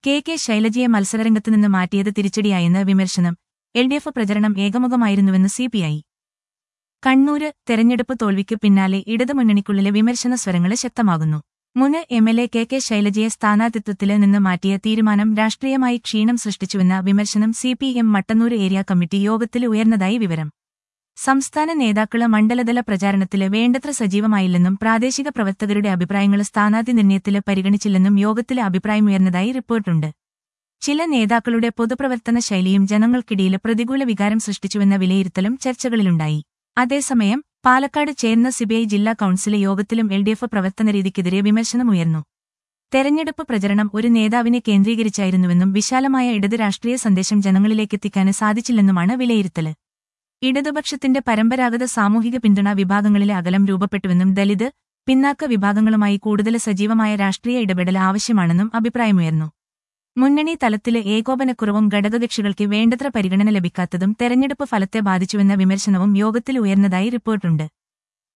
K K ശൈലജയെ മത്സരരംഗത്ത് നിന്ന് മാറ്റിയത് തിരിച്ചടിയായെന്ന് വിമർശനം എൽ ഡി എഫ് പ്രചരണം ഏകമുഖമായിരുന്നുവെന്ന് സി പി ഐ കണ്ണൂര് തെരഞ്ഞെടുപ്പ് തോൽവിക്ക് പിന്നാലെ ഇടതുമുന്നണിക്കുള്ളിലെ വിമർശന സ്വരങ്ങള് ശക്തമാകുന്നു മുന് M L A K K ശൈലജയെ സ്ഥാനാർത്ഥിത്വത്തില് നിന്ന് മാറ്റിയ തീരുമാനം രാഷ്ട്രീയമായി ക്ഷീണം സൃഷ്ടിച്ചുവെന്ന വിമർശനം C P M Mattannur area committee യോഗത്തിൽ ഉയർന്നതായി വിവരം സംസ്ഥാന നേതാക്കള് മണ്ഡലതല പ്രചാരണത്തില് വേണ്ടത്ര സജീവമായില്ലെന്നും പ്രാദേശിക പ്രവർത്തകരുടെ അഭിപ്രായങ്ങള് സ്ഥാനാർത്ഥി നിർണയത്തില് പരിഗണിച്ചില്ലെന്നും യോഗത്തില് അഭിപ്രായമുയർന്നതായി റിപ്പോർട്ടുണ്ട് ചില നേതാക്കളുടെ പൊതുപ്രവർത്തന ശൈലിയും ജനങ്ങൾക്കിടയില് പ്രതികൂല വികാരം സൃഷ്ടിച്ചുവെന്ന വിലയിരുത്തലും ചർച്ചകളിലുണ്ടായി അതേസമയം പാലക്കാട് ചേർന്ന സിബിഐ ജില്ലാ കൌൺസിലെ യോഗത്തിലും എൽ ഡി എഫ് പ്രവർത്തനരീതിക്കെതിരെ വിമർശനമുയർന്നു തെരഞ്ഞെടുപ്പ് പ്രചരണം ഒരു നേതാവിനെ കേന്ദ്രീകരിച്ചായിരുന്നുവെന്നും വിശാലമായ ഇടത് രാഷ്ട്രീയ സന്ദേശം ജനങ്ങളിലേക്കെത്തിക്കാന് സാധിച്ചില്ലെന്നുമാണ് വിലയിരുത്തല് ഇടതുപക്ഷത്തിന്റെ പരമ്പരാഗത സാമൂഹിക പിന്തുണ വിഭാഗങ്ങളിലെ അകലം രൂപപ്പെട്ടുവെന്നും ദലിത് പിന്നാക്ക വിഭാഗങ്ങളുമായി കൂടുതൽ സജീവമായ രാഷ്ട്രീയ ഇടപെടൽ ആവശ്യമാണെന്നും അഭിപ്രായമുയർന്നു മുന്നണി തലത്തിലെ ഏകോപനക്കുറവും ഘടകകക്ഷികൾക്ക് വേണ്ടത്ര പരിഗണന ലഭിക്കാത്തതും തെരഞ്ഞെടുപ്പ് ഫലത്തെ ബാധിച്ചുവെന്ന വിമർശനവും യോഗത്തിൽ ഉയർന്നതായി റിപ്പോർട്ടുണ്ട്